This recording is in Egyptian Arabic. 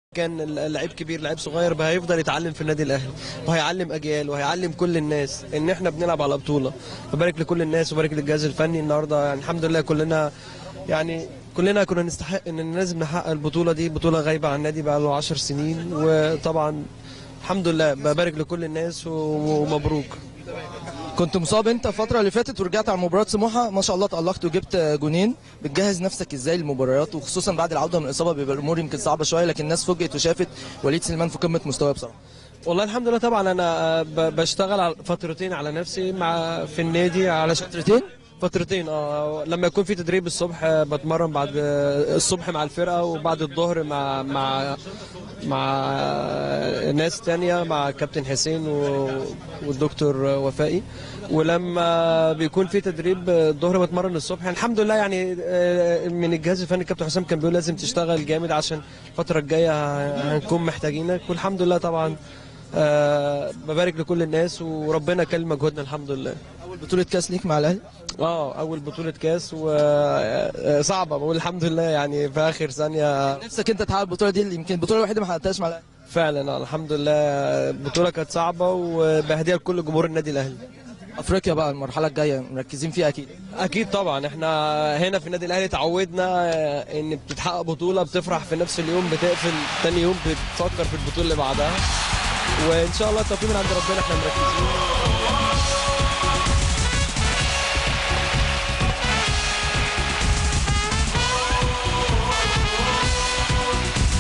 كان لعيب كبير لعيب صغير بقى هيفضل يتعلم في النادي الاهلي وهيعلم اجيال وهيعلم كل الناس ان احنا بنلعب على بطوله ببارك لكل الناس وبارك للجهاز الفني النهارده يعني الحمد لله كلنا يعني كلنا كنا نستحق ان لازم نحقق البطوله دي بطوله غايبه عن النادي بقى له 10 سنين وطبعا الحمد لله ببارك لكل الناس ومبروك كنت مصاب انت الفترة اللي فاتت ورجعت على مباراة سموحة ما شاء الله تألقت وجبت جونين بتجهز نفسك ازاي للمباريات وخصوصا بعد العودة من الإصابة بيبقى الأمور يمكن صعبة شوية لكن الناس فوجئت وشافت وليد سليمان في قمة مستواه بصراحة والله الحمد لله طبعا انا ب- بشتغل على فترتين على نفسي مع في النادي على فترتين فترتين اه لما يكون في تدريب الصبح آه، بتمرن بعد آه، الصبح مع الفرقه وبعد الظهر مع مع مع آه، ناس تانية مع كابتن حسين و- والدكتور وفائي ولما بيكون في تدريب آه، الظهر بتمرن الصبح يعني الحمد لله يعني آه، من الجهاز الفني الكابتن حسام كان بيقول لازم تشتغل جامد عشان الفتره الجايه ه- هنكون محتاجينك والحمد لله طبعا آه ببارك لكل الناس وربنا كل مجهودنا الحمد لله أول بطولة كاس ليك مع الأهلي اه اول بطوله كاس وصعبه بقول الحمد لله يعني في اخر ثانيه نفسك انت تحقق البطولة دي اللي يمكن البطولة الوحيدة ما حققتهاش مع الأهلي فعلا آه، الحمد لله البطوله كانت صعبه وبهديها لكل جمهور النادي الاهلي أفريقيا بقى المرحلة الجاية مركزين فيها أكيد اكيد طبعا احنا هنا في النادي الاهلي تعودنا آه، ان بتتحقق بطوله بتفرح في نفس اليوم بتقفل تاني يوم بتفكر في البطوله اللي بعدها وان شاء الله التوفيق من عند ربنا احنا مركزين